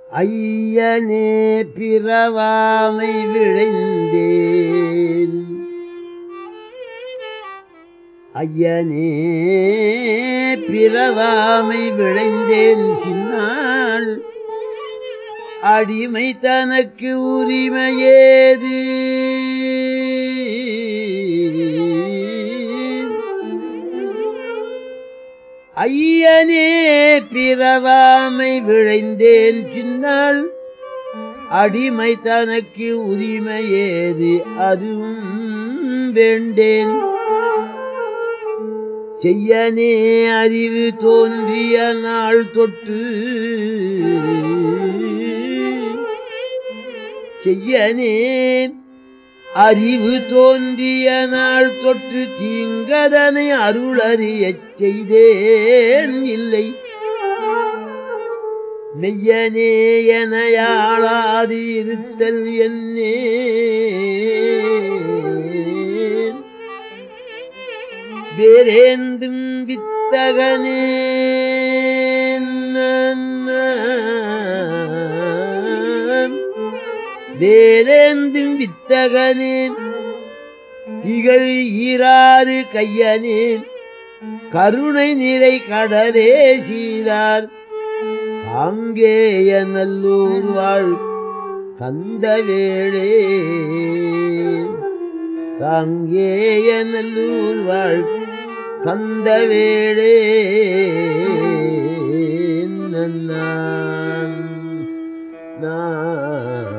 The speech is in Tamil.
ஐயனே பிறவாமை விழைந்தேன் ஐயனே பிறவாமை விழைந்தேன் சின்னாள் அடிமை தனக்கு உரிமையேது ஐயனே பிறவாமை விழைந்தேன் சின்னாள் அடிமை தனக்கு உரிமையேது அதுவும் வேண்டேன் செய்யனே அறிவு தோன்றிய நாள் தொட்டு செய்யனே அறிவு தோன்றிய நாள் தொற்று தீங்கதனை அருளறியச் செய்தேன் இல்லை மெய்யனே எனையாளாது இருத்தல் என்னே வேறேந்தும் வித்தகனே வேறேந்தும் வித்தகனே திகழ் ஈராறு கையனே கருணை நிறை கடலே சீரார் காங்கேய நல்லூர் வாழ் கந்தவேளே காங்கேய நல்லூர் வாழ் கந்தவேளே நன்னான் நான்